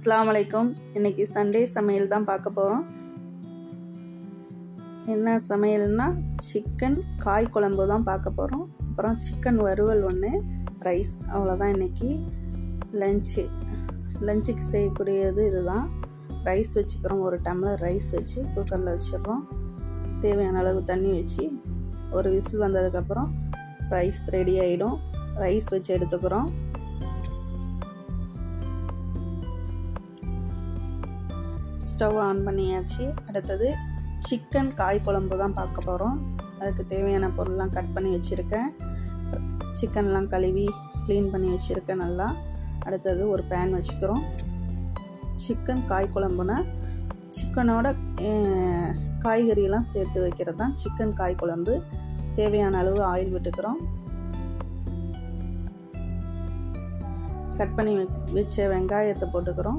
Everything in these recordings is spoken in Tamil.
அஸ்ஸலாமு அலைக்கும் இன்னைக்கு சண்டே சமையல் தான் பார்க்க போகிறோம் என்ன சமையல்னா சிக்கன் காய் குழம்பு தான் பார்க்க போகிறோம் அப்புறம் சிக்கன் வறுவல் ஒன்று ரைஸ் அவ்வளோதான் இன்னைக்கு லஞ்சு லஞ்சுக்கு செய்யக்கூடியது இதுதான் ரைஸ் வச்சுக்கிறோம் ஒரு டம்ளர் ரைஸ் வச்சு குக்கரில் வச்சிடுறோம் தேவையான அளவு தண்ணி வச்சு ஒரு விசில் வந்ததுக்கப்புறம் ரைஸ் ரெடி ஆகிடும் ரைஸ் வச்சு எடுத்துக்கிறோம் ஸ்டவ் ஆன் பண்ணியாச்சு அடுத்தது சிக்கன் காய் குழம்பு தான் பார்க்க போகிறோம் அதுக்கு தேவையான பொருள்லாம் கட் பண்ணி வச்சுருக்கேன் சிக்கன்லாம் கழுவி க்ளீன் பண்ணி வச்சுருக்கேன் நல்லா அடுத்தது ஒரு பேன் வச்சுக்கிறோம் சிக்கன் காய் குழம்புனா சிக்கனோட காய்கறியெல்லாம் சேர்த்து வைக்கிறது தான் சிக்கன் காய் குழம்பு தேவையான அளவு ஆயில் விட்டுக்கிறோம் கட் பண்ணி வச்ச வெங்காயத்தை போட்டுக்கிறோம்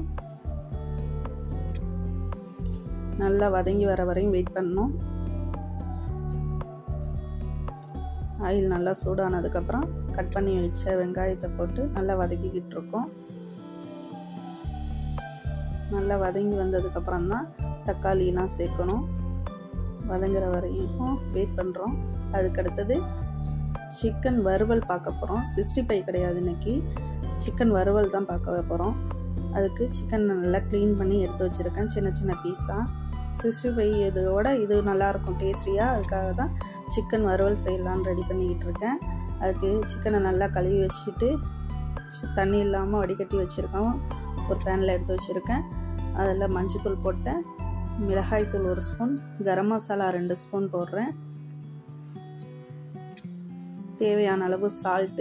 நல்லா வதங்கி வர வரையும் வெயிட் பண்ணணும் ஆயில் நல்லா சூடானதுக்கப்புறம் கட் பண்ணி வச்ச வெங்காயத்தை போட்டு நல்லா வதக்கிக்கிட்டு இருக்கோம் நல்லா வதங்கி வந்ததுக்கப்புறம் தான் தக்காளிலாம் சேர்க்கணும் வதங்குற வரையும் வெயிட் பண்ணுறோம் அதுக்கடுத்தது சிக்கன் வறுவல் பார்க்க போகிறோம் சிக்ஸ்டி ஃபைவ் கிடையாது இன்னைக்கு சிக்கன் வறுவல் தான் பார்க்க போகிறோம் அதுக்கு சிக்கன் நல்லா க்ளீன் பண்ணி எடுத்து வச்சுருக்கேன் சின்ன சின்ன பீஸாக சிக்ஸ்டி ஃபைவ் இதோட இது நல்லாயிருக்கும் டேஸ்டியாக அதுக்காக தான் சிக்கன் வறுவல் செய்யலான்னு ரெடி பண்ணிக்கிட்டு இருக்கேன் அதுக்கு சிக்கனை நல்லா கழுவி வச்சுட்டு தண்ணி இல்லாமல் வடிகட்டி வச்சுருக்கோம் ஒரு பேனில் எடுத்து வச்சுருக்கேன் அதில் மஞ்சத்தூள் போட்டேன் மிளகாய்த்தூள் ஒரு ஸ்பூன் கரம் மசாலா ரெண்டு ஸ்பூன் போடுறேன் தேவையான அளவு சால்ட்டு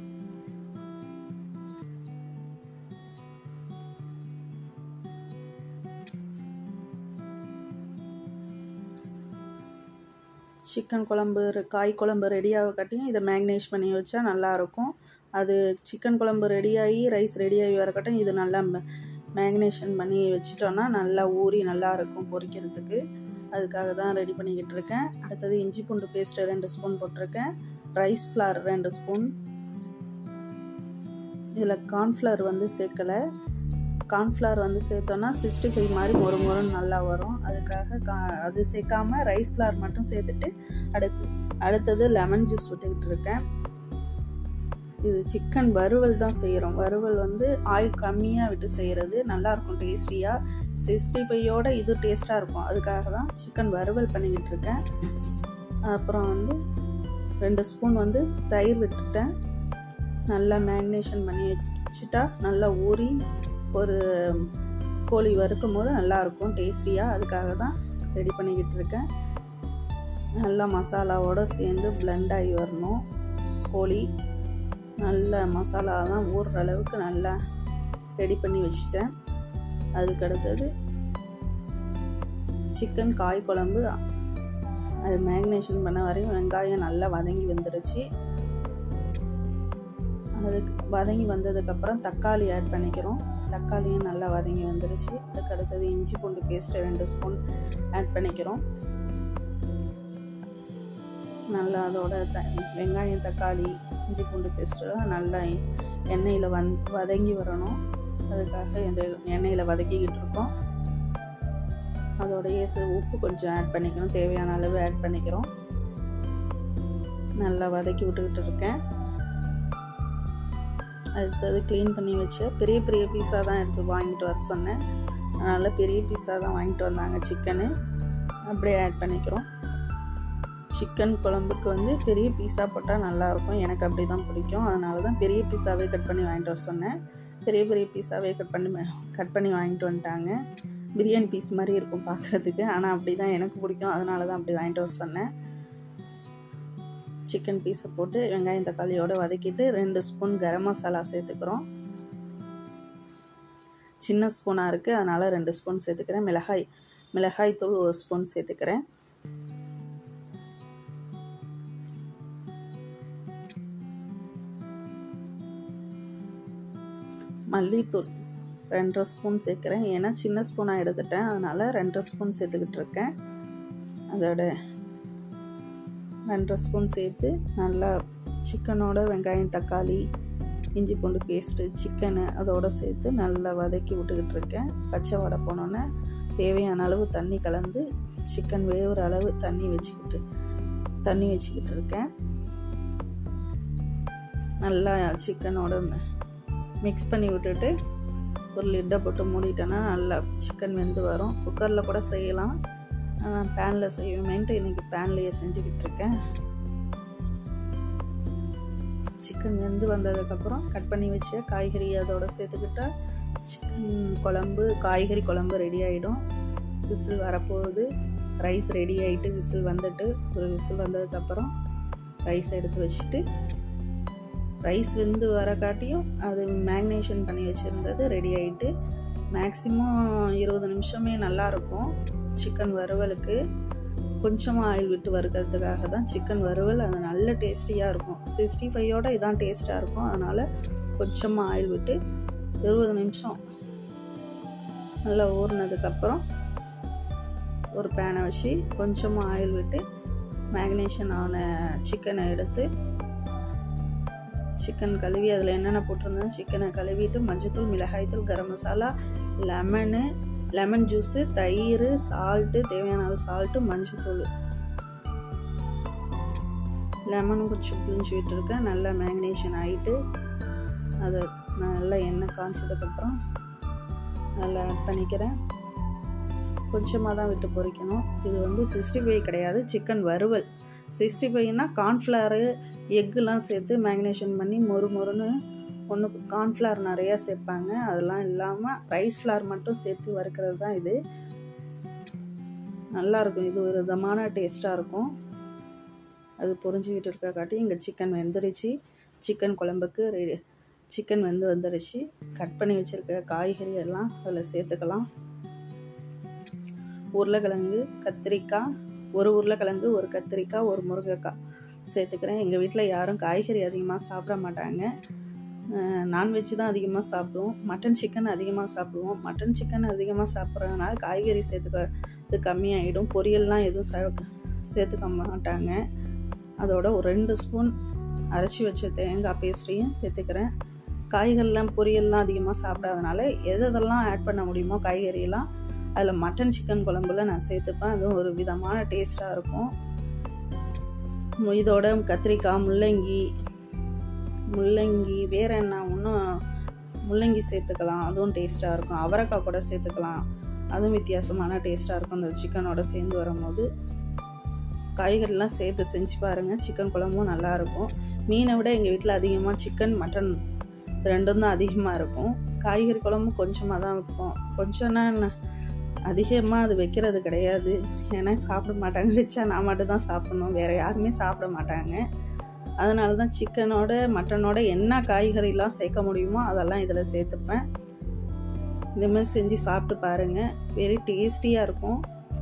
சிக்கன் குழம்பு காய் குழம்பு ரெடியாக காட்டியும் இதை மேக்னேஷ் பண்ணி வச்சா நல்லாயிருக்கும் அது சிக்கன் குழம்பு ரெடியாகி ரைஸ் ரெடியாகி வரக்கட்டும் இது நல்லா மேக்னேஷன் பண்ணி வச்சிட்டோன்னா நல்லா ஊறி நல்லா இருக்கும் பொரிக்கிறதுக்கு அதுக்காக தான் ரெடி பண்ணிக்கிட்டு இருக்கேன் அடுத்தது இஞ்சி பூண்டு பேஸ்ட்டு ரெண்டு ஸ்பூன் போட்டிருக்கேன் ரைஸ் ஃப்ளார் ரெண்டு ஸ்பூன் இதில் கார்ன்ஃப்ளவர் வந்து சேர்க்கலை கார்ன்ஃப்ளவர் வந்து சேர்த்தோன்னா சிக்ஸ்டி ஃபைவ் மாதிரி மொறு மொறுன்னு நல்லா வரும் அதுக்காக கா அது சேர்க்காம ரைஸ் ஃப்ளார் மட்டும் சேர்த்துட்டு அடுத்து அடுத்தது லெமன் ஜூஸ் விட்டுக்கிட்டு இருக்கேன் இது சிக்கன் வறுவல் தான் செய்கிறோம் வறுவல் வந்து ஆயில் கம்மியாக விட்டு செய்கிறது நல்லாயிருக்கும் டேஸ்டியாக சிக்ஸ்டி ஃபைவோட இது டேஸ்ட்டாக இருக்கும் அதுக்காக தான் சிக்கன் வறுவல் பண்ணிக்கிட்டு இருக்கேன் அப்புறம் வந்து ரெண்டு ஸ்பூன் வந்து தயிர் விட்டுட்டேன் நல்லா மேக்னேஷன் பண்ணி வச்சுட்டா நல்லா ஊறி ஒரு கோழி வறுக்கும் போது நல்லாயிருக்கும் டேஸ்டியாக அதுக்காக தான் ரெடி பண்ணிக்கிட்டு இருக்கேன் நல்லா மசாலாவோடு சேர்ந்து பிளெண்ட் ஆகி வரணும் கோழி நல்ல மசாலாலாம் ஊறுற அளவுக்கு நல்லா ரெடி பண்ணி வச்சுட்டேன் அதுக்கு அடுத்தது சிக்கன் காய் குழம்பு அது மேக்னேஷன் பண்ண வரையும் வெங்காயம் நல்லா வதங்கி வந்துருச்சு அதுக்கு வதங்கி வந்ததுக்கப்புறம் தக்காளி ஆட் பண்ணிக்கிறோம் தக்காளியும் நல்லா வதங்கி வந்துருச்சு அதுக்கு அடுத்தது இஞ்சி பூண்டு பேஸ்ட்டு ரெண்டு ஸ்பூன் ஆட் பண்ணிக்கிறோம் நல்லா அதோட த வெங்காயம் தக்காளி இஞ்சி பூண்டு பேஸ்ட்டுலாம் நல்லா எண்ணெயில் வந் வதங்கி வரணும் அதுக்காக இந்த எண்ணெயில் வதக்கிக்கிட்டு இருக்கோம் அதோடைய உப்பு கொஞ்சம் ஆட் பண்ணிக்கணும் தேவையான அளவு ஆட் பண்ணிக்கிறோம் நல்லா வதக்கி விட்டுக்கிட்டு இருக்கேன் அடுத்தது க்ளீன் பண்ணி வச்சு பெரிய பெரிய பீஸா தான் எடுத்து வாங்கிட்டு வர சொன்னேன் அதனால் பெரிய பீஸா தான் வாங்கிட்டு வந்தாங்க சிக்கனு அப்படியே ஆட் பண்ணிக்கிறோம் சிக்கன் குழம்புக்கு வந்து பெரிய பீஸா போட்டால் நல்லாயிருக்கும் எனக்கு அப்படி தான் பிடிக்கும் அதனால தான் பெரிய பீஸாவே கட் பண்ணி வாங்கிட்டு வர சொன்னேன் பெரிய பெரிய பீஸாவே கட் பண்ணி கட் பண்ணி வாங்கிட்டு வந்துட்டாங்க பிரியாணி பீஸ் மாதிரி இருக்கும் பார்க்குறதுக்கு ஆனால் அப்படி தான் எனக்கு பிடிக்கும் அதனால தான் அப்படி வாங்கிட்டு வர சொன்னேன் சிக்கன் பீஸை போட்டு வெங்காயம் தக்காளியோடு வதக்கிட்டு ரெண்டு ஸ்பூன் கரம் மசாலா சேர்த்துக்கிறோம் சின்ன ஸ்பூனாக இருக்குது அதனால் ரெண்டு ஸ்பூன் சேர்த்துக்கிறேன் மிளகாய் மிளகாய் தூள் ஒரு ஸ்பூன் சேர்த்துக்கிறேன் மல்லித்தூள் ரெண்டரை ஸ்பூன் சேர்க்குறேன் ஏன்னா சின்ன ஸ்பூனாக எடுத்துட்டேன் அதனால் ரெண்டரை ஸ்பூன் சேர்த்துக்கிட்டு இருக்கேன் அதோட ரெண்டரை ஸ்பூன் சேர்த்து நல்லா சிக்கனோட வெங்காயம் தக்காளி இஞ்சி பூண்டு பேஸ்ட்டு சிக்கனு அதோடு சேர்த்து நல்லா வதக்கி விட்டுக்கிட்டு இருக்கேன் பச்சை வடை போனோன்னே தேவையான அளவு தண்ணி கலந்து சிக்கன் வேகிற அளவு தண்ணி வச்சுக்கிட்டு தண்ணி வச்சுக்கிட்டு இருக்கேன் நல்லா சிக்கனோட மிக்ஸ் பண்ணி விட்டுட்டு ஒரு லிட்டை போட்டு மூடிட்டேன்னா நல்லா சிக்கன் வெந்து வரும் குக்கரில் கூட செய்யலாம் பேனில் செய்வேன்ட்டு இன்றைக்கி பேன்லேயே செஞ்சுக்கிட்டு இருக்கேன் சிக்கன் வெந்து வந்ததுக்கப்புறம் கட் பண்ணி வச்ச காய்கறி அதோட சேர்த்துக்கிட்டா சிக்கன் குழம்பு காய்கறி குழம்பு ரெடி ஆகிடும் விசில் வரப்போகுது ரைஸ் ரெடி ஆகிட்டு விசில் வந்துட்டு ஒரு விசில் வந்ததுக்கப்புறம் ரைஸ் எடுத்து வச்சுட்டு ரைஸ் வெந்து வர காட்டியும் அது மேக்னேஷன் பண்ணி வச்சுருந்தது ரெடி ஆகிட்டு மேக்ஸிமம் இருபது நிமிஷமே நல்லாயிருக்கும் சிக்கன் வறுவலுக்கு கொஞ்சமாக ஆயில் விட்டு வறுக்கிறதுக்காக தான் சிக்கன் வறுவல் அது நல்ல டேஸ்டியாக இருக்கும் சிக்ஸ்டி ஃபைவோட இதான் டேஸ்ட்டாக இருக்கும் அதனால் கொஞ்சமாக ஆயில் விட்டு இருபது நிமிஷம் நல்லா ஊறினதுக்கப்புறம் ஒரு பேனை வச்சு கொஞ்சமாக ஆயில் விட்டு மேக்னேஷன் ஆன சிக்கனை எடுத்து சிக்கன் கழுவி அதில் என்னென்ன போட்டிருந்தோம் சிக்கனை கழுவிட்டு மஞ்சத்தூள் மிளகாய்த்தூள் garam masala lemon lemon juice தயிர் சால்ட்டு தேவையான அளவு சால்ட்டு மஞ்சத்தூள் லெமனும் கொஞ்சம் புளிஞ்சு விட்டுருக்கேன் நல்லா மேக்னேஷன் ஆகிட்டு அதை நல்லா எண்ணெய் காய்ச்சதுக்கப்புறம் நல்லா ஆட் பண்ணிக்கிறேன் கொஞ்சமாக தான் விட்டு பொரிக்கணும் இது வந்து சிக்ஸ்டி ஃபைவ் கிடையாது சிக்கன் வறுவல் சிக்ஸ்டி ஃபைவ்னா கார்ன்ஃப்ளவரு எக்குலாம் சேர்த்து மேக்னேஷன் பண்ணி மொறு மொறுன்னு ஒன்று கார்ன்ஃப்ளவர் நிறையா சேர்ப்பாங்க அதெல்லாம் இல்லாமல் ரைஸ் ஃப்ளார் மட்டும் சேர்த்து வறுக்கிறது தான் இது நல்லாயிருக்கும் இது ஒரு விதமான டேஸ்ட்டாக இருக்கும் அது பொறிஞ்சிக்கிட்டு இருக்க காட்டி இங்கே சிக்கன் வெந்துருச்சு சிக்கன் குழம்புக்கு ரெடி சிக்கன் வெந்து வந்துருச்சு கட் பண்ணி வச்சுருக்க காய்கறி எல்லாம் அதில் சேர்த்துக்கலாம் உருளைக்கிழங்கு கத்திரிக்காய் ஒரு உருளைக்கிழங்கு ஒரு கத்திரிக்காய் ஒரு முருங்கைக்காய் சேர்த்துக்கிறேன் எங்கள் வீட்டில் யாரும் காய்கறி அதிகமாக சாப்பிட மாட்டாங்க நான்வெஜ் தான் அதிகமாக சாப்பிடுவோம் மட்டன் சிக்கன் அதிகமாக சாப்பிடுவோம் மட்டன் சிக்கன் அதிகமாக சாப்பிட்றதுனால காய்கறி சேர்த்துக்க இது கம்மியாகிடும் பொரியல்லாம் எதுவும் சே சேர்த்துக்க மாட்டாங்க அதோட ஒரு ரெண்டு ஸ்பூன் அரைச்சி வச்ச தேங்காய் பேஸ்ட்டையும் சேர்த்துக்கிறேன் காய்கறிலாம் பொரியல்லாம் அதிகமாக சாப்பிடாதனால எது எதெல்லாம் ஆட் பண்ண முடியுமோ காய்கறியெல்லாம் அதில் மட்டன் சிக்கன் குழம்புல நான் சேர்த்துப்பேன் அதுவும் ஒரு விதமான டேஸ்ட்டாக இருக்கும் இதோட கத்திரிக்காய் முள்ளங்கி முள்ளங்கி வேறு என்ன இன்னும் முள்ளங்கி சேர்த்துக்கலாம் அதுவும் டேஸ்ட்டாக இருக்கும் அவரைக்காய் கூட சேர்த்துக்கலாம் அதுவும் வித்தியாசமான டேஸ்ட்டாக இருக்கும் அந்த சிக்கனோட சேர்ந்து வரும்போது காய்கறிலாம் சேர்த்து செஞ்சு பாருங்கள் சிக்கன் குழம்பும் நல்லாயிருக்கும் மீனை விட எங்கள் வீட்டில் அதிகமாக சிக்கன் மட்டன் ரெண்டும் தான் அதிகமாக இருக்கும் காய்கறி குழம்பும் கொஞ்சமாக தான் வைப்போம் கொஞ்சம்னா என்ன அதிகமாக அது வைக்கிறது கிடையாது ஏன்னா சாப்பிட மாட்டாங்க வச்சா நான் மட்டும் தான் சாப்பிட்ணும் வேறு யாருமே சாப்பிட மாட்டாங்க அதனால தான் சிக்கனோட மட்டனோட என்ன காய்கறிலாம் சேர்க்க முடியுமோ அதெல்லாம் இதில் சேர்த்துப்பேன் இதுமாதிரி செஞ்சு சாப்பிட்டு பாருங்கள் வெரி டேஸ்டியாக இருக்கும்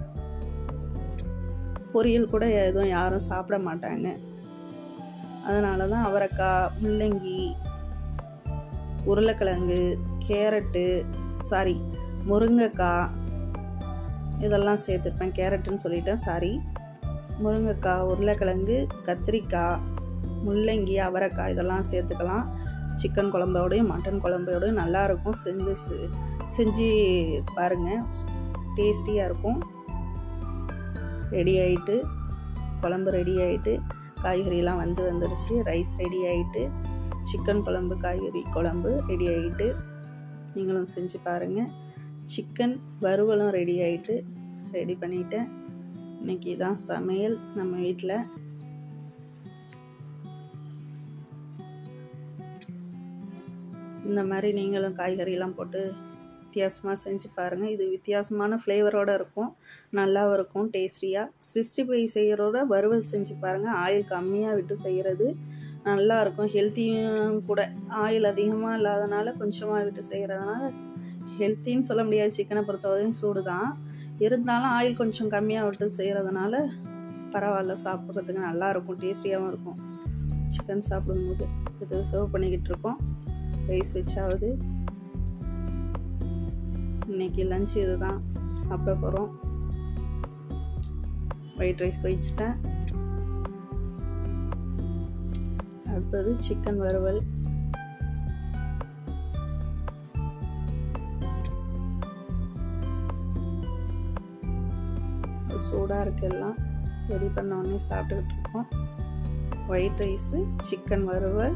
பொரியல் கூட எதுவும் யாரும் சாப்பிட மாட்டாங்க அதனால தான் அவரைக்காய் முள்ளங்கி உருளைக்கிழங்கு கேரட்டு சாரி முருங்கைக்காய் இதெல்லாம் சேர்த்துப்பேன் கேரட்டுன்னு சொல்லிட்டேன் சாரி முருங்கைக்காய் உருளைக்கிழங்கு கத்திரிக்காய் முள்ளங்கி அவரைக்காய் இதெல்லாம் சேர்த்துக்கலாம் சிக்கன் குழம்போடையும் மட்டன் குழம்போடையும் நல்லாயிருக்கும் செஞ்சு செஞ்சு பாருங்கள் டேஸ்டியாக இருக்கும் ரெடி ஆகிட்டு குழம்பு ரெடி ஆகிட்டு காய்கறியெல்லாம் வந்து வந்துடுச்சு ரைஸ் ரெடி ஆகிட்டு சிக்கன் குழம்பு காய்கறி குழம்பு ரெடி ஆகிட்டு நீங்களும் செஞ்சு பாருங்கள் சிக்கன் வறுவலும் ரெடி ஆகிட்டு ரெடி பண்ணிட்டேன் இன்றைக்கி தான் சமையல் நம்ம வீட்டில் இந்த மாதிரி நீங்களும் காய்கறியெல்லாம் போட்டு வித்தியாசமாக செஞ்சு பாருங்கள் இது வித்தியாசமான ஃப்ளேவரோடு இருக்கும் நல்லாவும் இருக்கும் டேஸ்டியாக சிக்ஸ்டி ஃபைவ் செய்கிறோட வறுவல் செஞ்சு பாருங்கள் ஆயில் கம்மியாக விட்டு செய்கிறது நல்லா இருக்கும் ஹெல்த்தியும் கூட ஆயில் அதிகமாக இல்லாதனால கொஞ்சமாக விட்டு செய்கிறதுனால ஹெல்த்தின்னு சொல்ல முடியாது சிக்கனை பொறுத்தவரையும் சூடு தான் இருந்தாலும் ஆயில் கொஞ்சம் கம்மியாக விட்டு செய்கிறதுனால பரவாயில்ல சாப்பிட்றதுக்கு நல்லாயிருக்கும் டேஸ்டியாகவும் இருக்கும் சிக்கன் சாப்பிடும்போது இது சர்வ் பண்ணிக்கிட்டு இருக்கோம் ரைஸ் வச்சாவது இன்னைக்கு லஞ்ச் இதுதான் சாப்பிட போகிறோம் ஒயிட் ரைஸ் வச்சுட்டேன் அடுத்தது சிக்கன் வறுவல் சூடாக இருக்கு எல்லாம் ரெடி பண்ண உடனே சாப்பிட்டுக்கிட்டு இருக்கோம் ஒயிட் ரைஸு சிக்கன் வறுவல்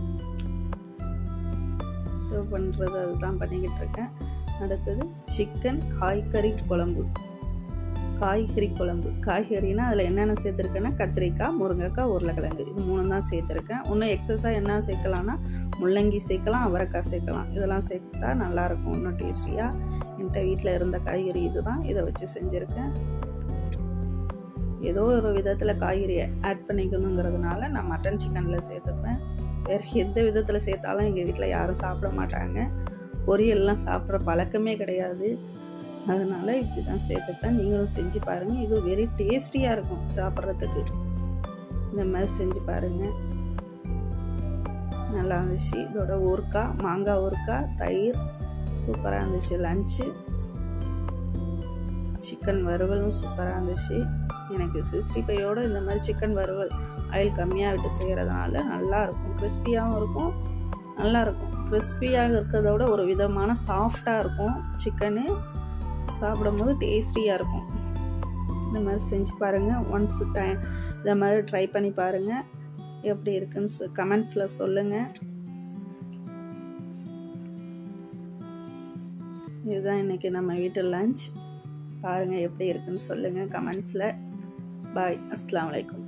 சர்வ் பண்ணுறது அதுதான் பண்ணிக்கிட்டு இருக்கேன் அடுத்தது சிக்கன் காய்கறி குழம்பு காய்கறி குழம்பு காய்கறினா அதில் என்னென்ன சேர்த்துருக்கேன்னா கத்திரிக்காய் முருங்கைக்காய் உருளைக்கிழங்கு இது மூணு தான் சேர்த்துருக்கேன் இன்னும் எக்ஸஸாக என்ன சேர்க்கலாம்னா முள்ளங்கி சேர்க்கலாம் அவரைக்காய் சேர்க்கலாம் இதெல்லாம் சேர்த்தா நல்லாயிருக்கும் இன்னும் டேஸ்டியாக என்கிட்ட வீட்டில் இருந்த காய்கறி இதுதான் இதை வச்சு செஞ்சுருக்கேன் ஏதோ ஒரு விதத்தில் காய்கறியை ஆட் பண்ணிக்கணுங்கிறதுனால நான் மட்டன் சிக்கனில் சேர்த்துப்பேன் வேறு எந்த விதத்தில் சேர்த்தாலும் எங்கள் வீட்டில் யாரும் சாப்பிட மாட்டாங்க பொரியல்லாம் சாப்பிட்ற பழக்கமே கிடையாது அதனால் இப்படி தான் சேர்த்துப்பேன் நீங்களும் செஞ்சு பாருங்கள் இது வெரி டேஸ்டியாக இருக்கும் சாப்பிட்றதுக்கு இந்த மாதிரி செஞ்சு பாருங்கள் நல்லா இருந்துச்சு இதோட ஊறுக்காய் மாங்காய் ஊறுக்காய் தயிர் சூப்பராக இருந்துச்சு லஞ்சு சிக்கன் வறுவலும் சூப்பராக இருந்துச்சு எனக்கு சிக்ஸ்டி ஃபைவோட இந்த மாதிரி சிக்கன் வறுவல் ஆயில் கம்மியாக விட்டு செய்கிறதுனால நல்லாயிருக்கும் கிறிஸ்பியாகவும் இருக்கும் நல்லாயிருக்கும் கிறிஸ்பியாக இருக்கிறத விட ஒரு விதமான சாஃப்டாக இருக்கும் சிக்கனு சாப்பிடும்போது டேஸ்டியாக இருக்கும் இந்த மாதிரி செஞ்சு பாருங்கள் ஒன்ஸ் டைம் இந்த மாதிரி ட்ரை பண்ணி பாருங்கள் எப்படி இருக்குன்னு சொ கமெண்ட்ஸில் சொல்லுங்கள் இதுதான் இன்றைக்கி நம்ம வீட்டு லஞ்ச் பாருங்கள் எப்படி இருக்குன்னு சொல்லுங்கள் கமெண்ட்ஸில் பாய் அஸ்லாம் வலைக்கம்